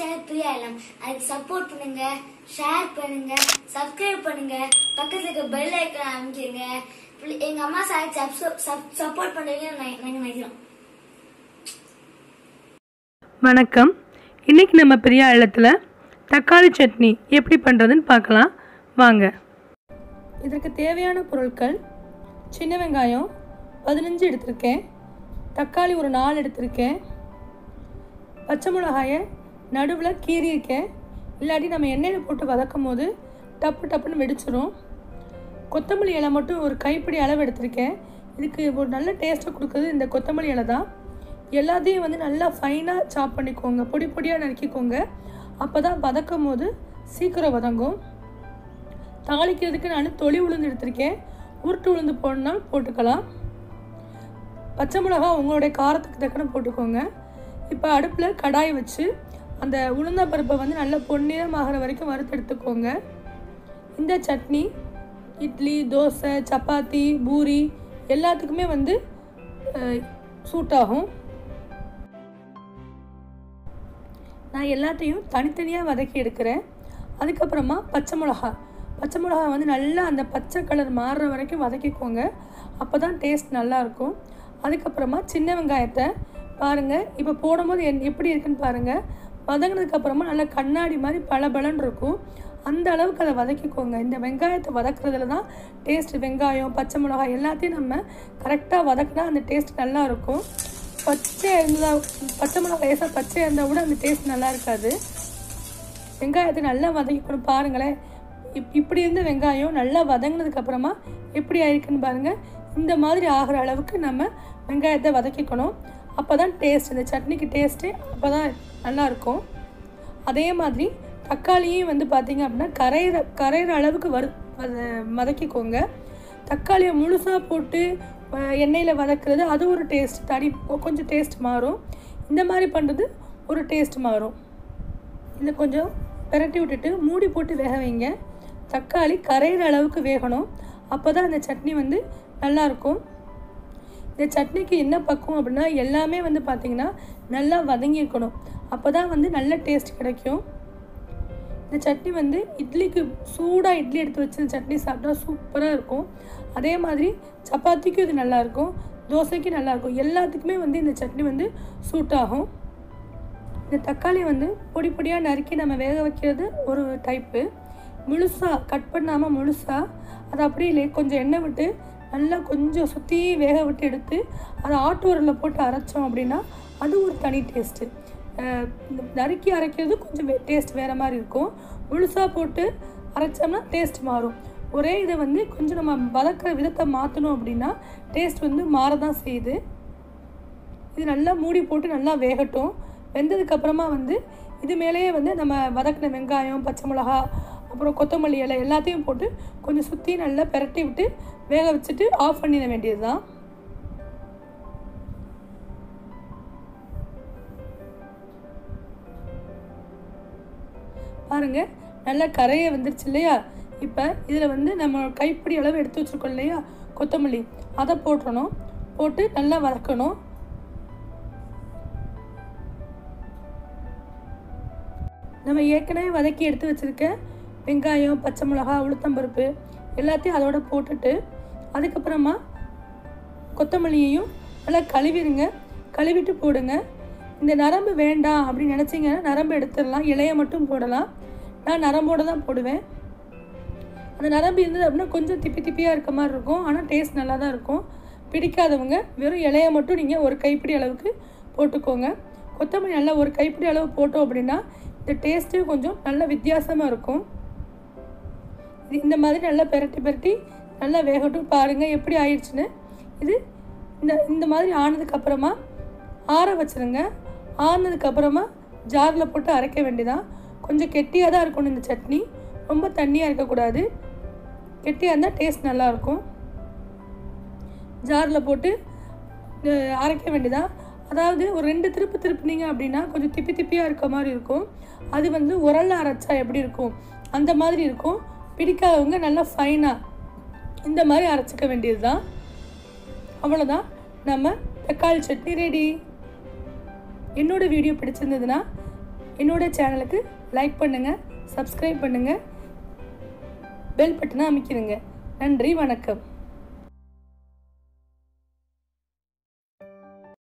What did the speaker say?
channel Priya இளம் அதுக்கு support பண்ணுங்க ஷேர் பண்ணுங்க சப்ஸ்கிரைப் பண்ணுங்க பக்கத்துல இருக்க பெல் ஐக்கன் அமைக்கிருங்க Pl- எங்க அம்மா சார் சப்போர்ட் பண்றீங்க நாங்க நினைக்கிறோம் வணக்கம் இன்னைக்கு நம்ம பெரிய இல்லத்தில் தக்காளி சட்னி எப்படி பண்ணுறதுன்னு பார்க்கலாம் வாங்க இதற்கு தேவையான பொருட்கள் சின்ன வெங்காயம் பதினஞ்சு எடுத்திருக்கேன் தக்காளி ஒரு நாலு எடுத்திருக்கேன் பச்சை மிளகாயை நடுவில் கீறியிருக்கேன் இல்லாட்டி நம்ம எண்ணெயில் போட்டு வதக்கும் போது டப்பு டப்புன்னு வெடிச்சிரும் கொத்தமல்லி இலை மட்டும் ஒரு கைப்பிடி அளவு எடுத்திருக்கேன் இதுக்கு ஒரு நல்ல டேஸ்ட்டை கொடுக்குறது இந்த கொத்தமல்லி இலை தான் எல்லாத்தையும் வந்து நல்லா ஃபைனாக சாப் பண்ணிக்கோங்க பொடி பொடியாக நறுக்கிக்கோங்க அப்போ தான் வதக்கும் போது சீக்கிரம் வதங்கும் தாளிக்கிறதுக்கு நான் தொளி உளுந்து எடுத்திருக்கேன் உருட்டு உளுந்து போடணும்னா போட்டுக்கலாம் பச்சை மிளகா உங்களுடைய காரத்துக்கு தக்கன போட்டுக்கோங்க இப்போ அடுப்பில் கடாய் வச்சு அந்த உளுந்த பருப்பை வந்து நல்லா பொன்னிறம் ஆகிற வரைக்கும் வறுத்து எடுத்துக்கோங்க இந்த சட்னி இட்லி தோசை சப்பாத்தி பூரி எல்லாத்துக்குமே வந்து சூட் ஆகும் நான் எல்லாத்தையும் தனித்தனியாக வதக்கி எடுக்கிறேன் அதுக்கப்புறமா பச்சை மிளகா பச்சை மிளகா வந்து நல்லா அந்த பச்சை கலர் மாறுற வரைக்கும் வதக்கிக்கோங்க அப்போ தான் டேஸ்ட் நல்லாயிருக்கும் அதுக்கப்புறமா சின்ன வெங்காயத்தை பாருங்கள் இப்போ போடும்போது என் எப்படி இருக்குன்னு பாருங்கள் வதங்கினதுக்கப்புறமா நல்லா கண்ணாடி மாதிரி பளபளன்னு இருக்கும் அந்த அளவுக்கு அதை வதக்கிக்கோங்க இந்த வெங்காயத்தை வதக்குறதுல தான் டேஸ்ட் வெங்காயம் பச்சை மிளகாய் எல்லாத்தையும் நம்ம கரெக்டாக வதக்கினா அந்த டேஸ்ட் நல்லா இருக்கும் பச்சை இருந்தால் பச்சை மிளகாய் லேசாக பச்சையாக இருந்தால் கூட அந்த டேஸ்ட் நல்லா இருக்காது வெங்காயத்தை நல்லா வதக்கிக்கணும் பாருங்களேன் இப் இப்படி இருந்த வெங்காயம் நல்லா வதங்கினதுக்கு அப்புறமா எப்படி ஆயிருக்குன்னு பாருங்கள் இந்த மாதிரி ஆகிற அளவுக்கு நம்ம வெங்காயத்தை வதக்கிக்கணும் அப்போ தான் டேஸ்ட் இந்த சட்னிக்கு டேஸ்ட்டு அப்போ தான் நல்லாயிருக்கும் அதே மாதிரி தக்காளியும் வந்து பார்த்திங்க அப்படின்னா கரையிற கரையிற அளவுக்கு வறு வத- வதக்கிக்கோங்க தக்காளியை முழுசாக போட்டு அஹ், எண்ணெயில் வதக்குறது அது ஒரு டேஸ்ட் தனி கொஞ்சம் டேஸ்ட் மாறும் இந்த மாதிரி பண்ணுறது ஒரு டேஸ்ட் மாறும் இதை கொஞ்சம் பிரட்டி விட்டுட்டு மூடி போட்டு வேக வைங்க தக்காளி கரையிற அளவுக்கு வேகணும் அப்போ தான் அந்த சட்னி வந்து நல்லாயிருக்கும் இந்த சட்னிக்கு என்ன பக்குவம் அப்படின்னா எல்லாமே வந்து பார்த்திங்கன்னா நல்லா வதங்கியிருக்கணும் அப்போ தான் வந்து நல்ல டேஸ்ட் கிடைக்கும் இந்த சட்னி வந்து இட்லிக்கு சூடாக இட்லி எடுத்து வச்சு இந்த சட்னி சாப்பிட்டா சூப்பராக இருக்கும் அதே மாதிரி சப்பாத்திக்கும் இது நல்லாயிருக்கும் தோசைக்கும் நல்லாயிருக்கும் எல்லாத்துக்குமே வந்து இந்த சட்னி வந்து சூட் ஆகும் இந்த தக்காளி வந்து பொடி பொடியாக நறுக்கி நம்ம வேக வைக்கிறது ஒரு டைப்பு முழுசாக கட் பண்ணாமல் முழுசாக அதை அப்படியே லே- கொஞ்சம் எண்ணெய் விட்டு நல்லா கொஞ்சம் சுற்றி வேக விட்டு எடுத்து அதை ஆட்டு உரலில் போட்டு அரைச்சோம் அப்படின்னா அது ஒரு தனி டேஸ்ட்டு நறுக்கி அரைக்கிறது கொஞ்சம் டேஸ்ட் வேறு மாதிரி இருக்கும் முழுசாக போட்டு அரைச்சோம்னா டேஸ்ட் மாறும் ஒரே இதை வந்து கொஞ்சம் நம்ம வதக்கிற விதத்தை மாற்றணும் அப்படின்னா டேஸ்ட் வந்து மாற தான் செய்யுது இது நல்லா மூடி போட்டு நல்லா வேகட்டும் வெந்ததுக்கு அப்புறமா வந்து இது மேலேயே வந்து நம்ம வதக்கின வெங்காயம் பச்சை மிளகா அப்புறம் கொத்தமல்லி இலை எல்லாத்தையும் போட்டு கொஞ்சம் சுற்றி நல்லா பிரட்டி விட்டு வேக வச்சுட்டு ஆஃப் பண்ணிட வேண்டியது தான் பாருங்கள் நல்லா கரைய வந்துருச்சு இல்லையா இப்போ இதில் வந்து நம்ம கைப்பிடி அளவு எடுத்து வச்சுருக்கோம் இல்லையா கொத்தமல்லி அதை போட்டுறணும் போட்டு நல்லா வதக்கணும் நம்ம ஏற்கனவே வதக்கி எடுத்து வச்சுருக்க வெங்காயம் பச்சை மிளகா உளுத்தம்பருப்பு எல்லாத்தையும் அதோட போட்டுட்டு அதுக்கப்புறமா கொத்தமல்லியையும் நல்லா கழுவிடுங்க கழுவிட்டு போடுங்க இந்த நரம்பு வேண்டாம் அப்படின்னு நினச்சிங்கன்னா நரம்பு எடுத்துடலாம் இலையை மட்டும் போடலாம் நான் நரம்போடு தான் போடுவேன் அந்த நரம்பு இருந்தது அப்படின்னா கொஞ்சம் திப்பி திப்பியாக இருக்க மாதிரி இருக்கும் ஆனால் டேஸ்ட் நல்லா தான் இருக்கும் பிடிக்காதவங்க வெறும் இலையை மட்டும் நீங்கள் ஒரு கைப்பிடி அளவுக்கு போட்டுக்கோங்க கொத்தமல்லி நல்லா ஒரு கைப்பிடி அளவு போட்டோம் அப்படின்னா இந்த டேஸ்ட்டு கொஞ்சம் நல்ல வித்தியாசமாக இருக்கும் இது இந்த மாதிரி நல்லா பெரட்டி பெரட்டி நல்லா வேகட்டும் பாருங்கள் எப்படி ஆயிடுச்சுன்னு இது இந்த இந்த மாதிரி ஆனதுக்கப்புறமா ஆற வச்சுருங்க ஆறுனதுக்கப்புறமா ஜாரில் போட்டு அரைக்க வேண்டியதான் கொஞ்சம் கெட்டியாக தான் இருக்கணும் இந்த சட்னி ரொம்ப தண்ணியாக இருக்கக்கூடாது கெட்டியாக இருந்தால் டேஸ்ட் நல்லாயிருக்கும் ஜாரில் போட்டு அஹ், அரைக்க வேண்டியதான் அதாவது ஒரு ரெண்டு திருப்பு திருப்புனீங்க அப்படின்னா கொஞ்சம் திப்பி திப்பியாக இருக்க மாதிரி இருக்கும் அது வந்து உரல்ல அரைச்சா எப்படி இருக்கும் அந்த மாதிரி இருக்கும் பிடிக்காதவங்க நல்லா ஃபைனாக இந்த மாதிரி அரைச்சிக்க வேண்டியது தான் அவ்வளோதான் நம்ம தக்காளி சட்னி ரெடி என்னோட வீடியோ பிடிச்சிருந்ததுன்னா என்னோட சேனலுக்கு லைக் பண்ணுங்கள் சப்ஸ்கிரைப் பண்ணுங்கள் பெல் பட்டனை அமைக்கிடுங்க நன்றி வணக்கம்